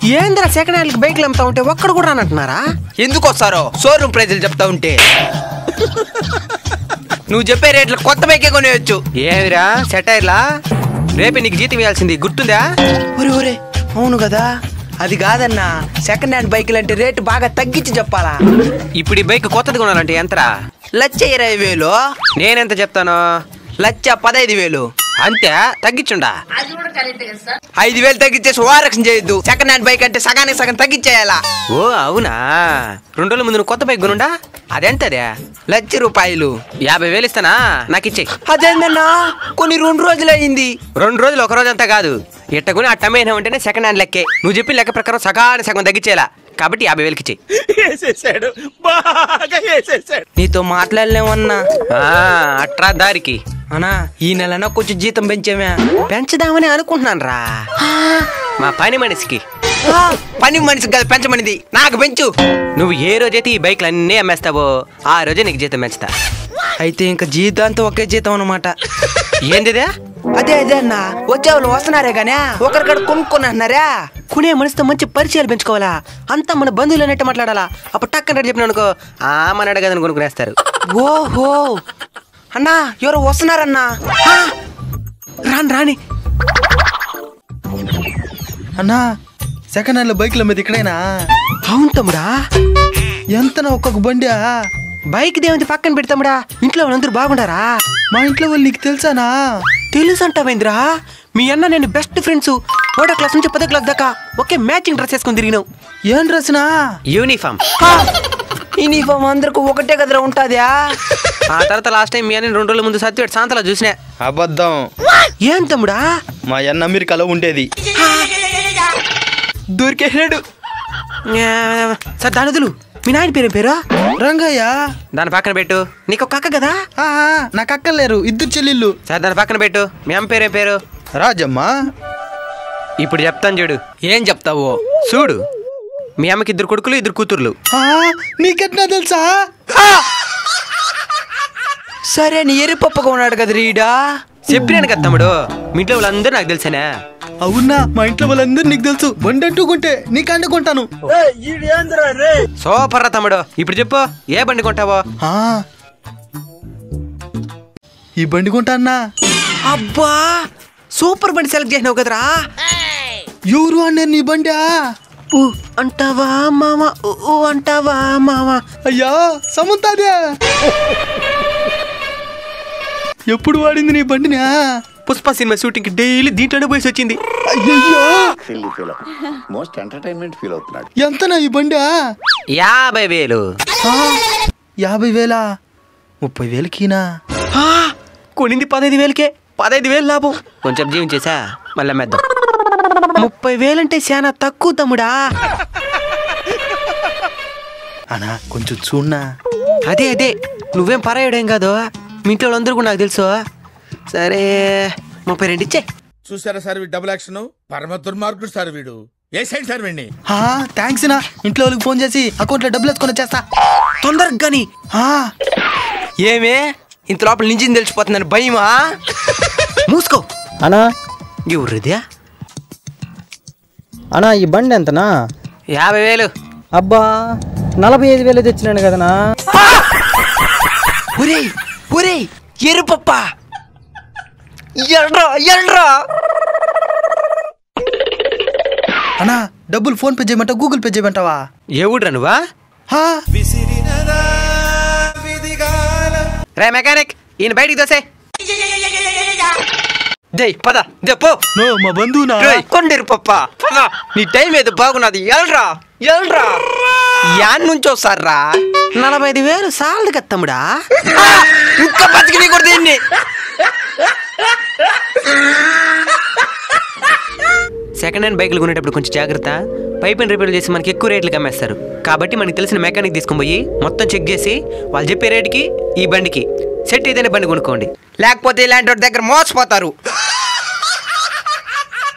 ఏందిరా second hand బైక్లు అమ్ముతా ఉంటే ఒక్కడు కూడా రానంటున్నారా ఎందుకు వస్తారో షోరూమ్ ప్రైజులు చెప్తా ఉంటే నువ్వు చెప్పే రేట్లు కొత్త బైకే కొనేయచ్చు ఏమిరా సెటైర్లా రేపే నీకు జీతం ఇవ్వాల్సింది గుర్తుందా ఒరే ఒరే అవును కదా అది కాదన్నా సెకండ్ హ్యాండ్ బైకులు అంటే రేటు బాగా తగ్గించి చెప్పాలా ఇప్పుడు ఈ బైక్ కొత్తది కొనాలంటే ఎంతరా లచ్చ ఇరవై వేలు నేనెంత చెప్తాను లచ్చ పదహైదు వేలు అంతే తగ్గించుండా ఐదు వేలు తగ్గించేసి ఓరక్షణ చేయొద్దు సెకండ్ హ్యాండ్ బైక్ అంటే సగానికి సగం తగ్గించేయాలా ఓ అవునా రెండు రోజుల ముందు నువ్వు కొత్త బైక్ కొనుండా అదెంతదే లక్ష రూపాయలు యాభై వేలు ఇస్తానా నాకు ఇచ్చేయి అదేందన్నా కొన్ని రెండు రోజులు అయింది రెండు రోజులు ఒక రోజు అంతా కాదు ఇట్టకుని ఆ టమేనా ఉంటేనే సెకండ్ హ్యాండ్ లెక్కే నువ్వు చెప్పిన లెక్క ప్రకారం సగానికి సగం తగ్గించేలా కాబట్టి యాభై వేలకి ఇచ్చేయి వేసేసాడు బాగా వేసేసాడు నీతో మాట్లాడలేమన్నా ఆ, అట్రా దారికి అన్నా ఈ నెలనా కొంచెం జీతం పెంచామే పెంచుదామని అనుకుంటున్నాను రా మా పని మనిషికి ఆ, పని మనిషికి కదా పెంచమనిది నాకు పెంచు నువ్వు ఏ రోజైతే ఈ బైక్లు అన్నీ అమ్మేస్తావో ఆ రోజే నీకు జీతం పెంచుతా అయితే ఇంకా జీతంతో ఒకే జీతం అన్నమాట ఏందిదే అదే అదే అన్న వచ్చే వాళ్ళు వస్తున్నారే గానే ఒకరికడ కొనుక్కొని అంటున్నారా కొనే మనిషితో మంచి పరిచయాలు పెంచుకోవాలా అంతా మన బంధువులు అన్నట్టు మాట్లాడాలా అప్పుడు టక్కన చెప్పిన అనుకో ఆ మన అడగదని కొనుక్కునేస్తారు ఓహో అన్నా ఎవరో వస్తున్నారన్నా ఆ, రాని రాని అన్నా సెకండ్ హ్యాండ్ బైక్ల మీద ఇక్కడైనా అవును తమ్ముడా ఎంతనా ఒక్కొక్క బండి బైక్ దేవుంది పక్కన పెడతాముడా ఇంట్లో వాళ్ళందరూ బాగుండారా మా ఇంట్లో వాళ్ళు నీకు తెలుసానా తెలుసు అంటావేంద్రా మీ అన్న నేను బెస్ట్ ఫ్రెండ్స్ ఒకటో క్లాస్ నుంచి పదో క్లాస్ దాకా ఒకే మ్యాచింగ్ డ్రెస్ వేసుకొని తిరిగినాం ఏం రచనా యూనిఫామ్ యూనిఫామ్ అందరికి ఒకటే కదరా ఉంటాదా ఆ తర్వాత లాస్ట్ టైం మీ అన్న రెండు రోజుల ముందు సత్యవేట్ సాంతలో చూసినా అబద్ధం ఏం తమ్ముడా మా అన్న అమెరికాలో ఉండేది దొరికేసాడు సార్ దాని వదులు మీ నాయన పేరు ఏం పేరు రంగయ్య దాని పక్కన పెట్టు నీకు ఒక అక్క కదా ఆ, నాకు అక్కర్లేరు ఇద్దరు చెల్లెళ్ళు సార్ దాని పక్కన పెట్టు మీ అమ్మ పేరు ఏం పేరు రాజమ్మ ఇప్పుడు చెప్తాను చూడు ఏం చెప్తావు చూడు మీ అమ్మకి ఇద్దరు కొడుకులు ఇద్దరు కూతుర్లు ఆ, నీకెట్నా తెలుసా సరే నీ ఎరిపప్పగా ఉన్నాడు కదా రీడా చెప్పినాను కదా తమ్ముడు మీ ఇంట్లో వాళ్ళందరూ నాకు తెలుసానే అవునా మా ఇంట్లో వాళ్ళందరూ నీకు తెలుసు బండి అంటుకుంటే నీకు అండుకుంటాను సూపర్ రా తమ్ముడు ఇప్పుడు చెప్పు ఏ బండి కొంటావో ఆ, ఈ బండి కొంటా అన్నా అబ్బా సూపర్ బండి సెలెక్ట్ చేసినావు కదరా ఎవరు అన్నారు నీ బండా ఊ అంటావా మామ ఊ, ఊ అంటావా మామ అయ్యా సముంతాదే ఎప్పుడు వాడింది నీ బండినా పుష్ప సినిమా షూటింగ్ కి డైలీ దీంట్లోనే పోయి వచ్చింది అయ్యయ్యో feel feel most entertainment feel అవుతున్నాడు ఎంతనా ఈ బండా యాభై వేలు ఆ, యాభై వేలా ముప్పై వేలకినా ఆ, కొనింది పదహైదు వేలకే పదహైదు వేలు లాభం కొంచెం జీవించేసా మళ్ళీ అమ్మేద్దాం ముప్పై వేలంటే చాలా తక్కువ తమ్ముడా అనా కొంచెం చూడనా అదే అదే నువ్వేం పరాయడేం కాదు మీ ఇంట్లో వాళ్ళందరూ కూడా నాకు తెలుసు సరే ముప్పై రెండు ఇచ్చే చూసారా సార్ వీడు డబుల్ యాక్షన్ పరమ దుర్మార్గుడు సార్ వీడు ఏ సైడ్ సార్ వీడిని థ్యాంక్స్ నా ఇంట్లో వాళ్ళకి ఫోన్ చేసి అకౌంట్లో డబ్బులు వేసుకొని వచ్చేస్తా తొందరగా కానీ ఆ, ఏమే ఇంత లోపల నుంచి తెలిసిపోతుందని భయమా మూసుకో అనా ఎవరిదే అనా ఈ బండి ఎంతనా యాభై వేలు అబ్బా నలభై ఐదు వేలు తెచ్చినాను కదనా ఒరేయ్ ఒరేయ్ ఎరుపప్ప ఎల్రా ఎల్రా అన్నా డబ్బులు ఫోన్ పే చేయమంటావా గూగుల్ పే చేయమంటావా ఏ ఊడ్రా నువ్వా ఆ, రే మెకానిక్ ఈయన బయటికి దోసే జై పద దే పో నో మా బంధువునా రేయ్, కొండేరు పప్ప పద నీ టైం ఏదో బాగున్నది ఎల్రా ఎల్రా యాన్ నుంచి వస్తారా నలభై ఐదు వేలు సాలదు కదా తమ్ముడా ఇంకా బతికి కూడా దీన్ని సెకండ్ హ్యాండ్ బైకులు కొనేటప్పుడు కొంచెం జాగ్రత్త పైప్ రిపేర్ చేసి మనకి ఎక్కువ రేట్లకు అమ్మేస్తారు కాబట్టి మనకి తెలిసిన మెకానిక్ తీసుకొని పోయి మొత్తం చెక్ చేసి వాళ్ళు చెప్పే రేటుకి ఈ బండికి సెట్ ఏదైనా బండి కొనుక్కోండి లేకపోతే ఇలాంటి వాడి దగ్గర మోసపోతారు